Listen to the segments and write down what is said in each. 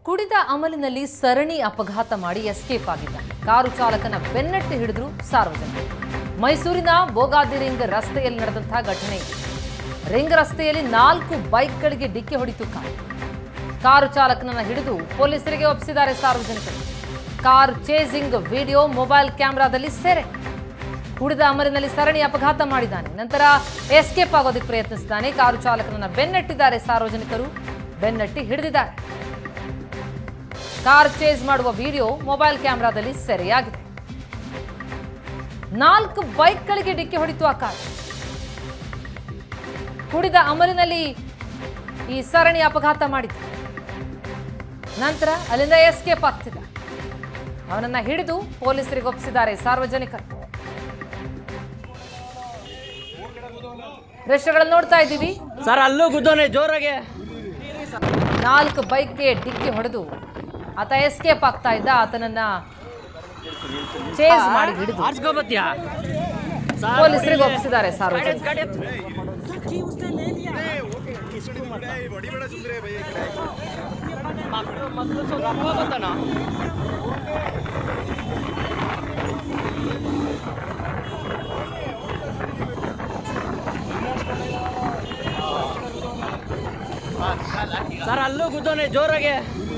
ಕುಡಿದ ಅಮಲಿನಲ್ಲಿ ಸರಣಿ ಅಪಘಾತ ಮಾಡಿ ಎಸ್ಕೇಪ್ ಆಗಿದ್ದಾನೆ ಕಾರು ಚಾಲಕನ ಬೆನ್ನಟ್ಟಿ ಹಿಡಿದ್ರು ಸಾರ್ವಜನಿಕರು ಮೈಸೂರಿನ ಬೋಗಾದಿ ರಿಂಗ್ ರಸ್ತೆಯಲ್ಲಿ ನಡೆದಂತಹ ಘಟನೆ ಇದು ರಿಂಗ್ ರಸ್ತೆಯಲ್ಲಿ ನಾಲ್ಕು ಬೈಕ್ಗಳಿಗೆ ಡಿಕ್ಕಿ ಹೊಡಿತು ಕಾರು ಕಾರು ಚಾಲಕನನ್ನ ಹಿಡಿದು ಪೊಲೀಸರಿಗೆ ಒಪ್ಪಿಸಿದ್ದಾರೆ ಸಾರ್ವಜನಿಕರು ಕಾರ್ ಚೇಸಿಂಗ್ ವಿಡಿಯೋ ಮೊಬೈಲ್ ಕ್ಯಾಮೆರಾದಲ್ಲಿ ಸೆರೆ ಕುಡಿದ ಅಮರಿನಲ್ಲಿ ಸರಣಿ ಅಪಘಾತ ಮಾಡಿದ್ದಾನೆ ನಂತರ ಎಸ್ಕೇಪ್ ಆಗೋದಕ್ಕೆ ಪ್ರಯತ್ನಿಸಿದ್ದಾನೆ ಕಾರು ಚಾಲಕನನ್ನ ಬೆನ್ನಟ್ಟಿದ್ದಾರೆ ಸಾರ್ವಜನಿಕರು ಬೆನ್ನಟ್ಟಿ ಹಿಡಿದಿದ್ದಾರೆ ಕಾರ್ ಚೇಸ್ ಮಾಡುವ ವಿಡಿಯೋ ಮೊಬೈಲ್ ಕ್ಯಾಮೆರಾದಲ್ಲಿ ಸೆರೆಯಾಗಿದೆ ನಾಲ್ಕು ಬೈಕ್ಗಳಿಗೆ ಡಿಕ್ಕಿ ಹೊಡಿತು ಆ ಕಾರು ಕುಡಿದ ಅಮಲಿನಲ್ಲಿ ಈ ಸರಣಿ ಅಪಘಾತ ಮಾಡಿದ್ದ ನಂತರ ಅಲ್ಲಿಂದ ಎಸ್ಕೇಪ್ ಆಗ್ತಿದ್ದ ಅವನನ್ನ ಹಿಡಿದು ಪೊಲೀಸರಿಗೆ ಒಪ್ಪಿಸಿದ್ದಾರೆ ಸಾರ್ವಜನಿಕರು ದೃಶ್ಯಗಳನ್ನು ನೋಡ್ತಾ ಇದ್ದೀವಿ ಸರ್ ಅಲ್ಲೂ ಗುದ್ದೋನೆ ಜೋರಾಗೆ ನಾಲ್ಕು ಬೈಕ್ಗೆ ಡಿಕ್ಕಿ ಹೊಡೆದು ಆತ ಎಸ್ಕೇಪ್ ಆಗ್ತಾ ಇದ್ದ ಆತನನ್ನ ಚೇಸ್ ಮಾಡಿ ಹಿಡಿದು ಆರ್ಸ್ಕೊಬತ್ತೀಯಾ ಪೊಲೀಸರಿಗೆ ಒಪ್ಪಿಸಿದ್ದಾರೆ ಸಾರ್ವಜನಿಕರು ಗಾಡಿ ಎತ್ತು. ಮಕ್ಳು ಮಕ್ಳು ಸ್ವಲ್ಪ ಅಪ್ಪ ಬರ್ತಾನ ಸರ್ ಅಲ್ಲೂ ಗುದ್ದೋನೆ ಜೋರಾಗೆ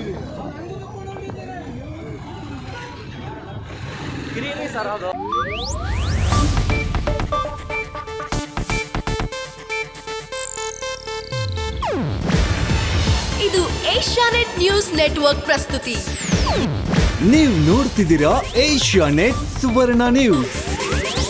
ಗಿರಿ ಸರ್ ಅದು ಇದು ಏಷ್ಯಾನೆಟ್ ನ್ಯೂಸ್ ನೆಟ್ವರ್ಕ್ ಪ್ರಸ್ತುತಿ ನೀವು ನೋಡ್ತಿದ್ದೀರಾ ಏಷ್ಯಾ ನೆಟ್ ಸುವರ್ಣ ನ್ಯೂಸ್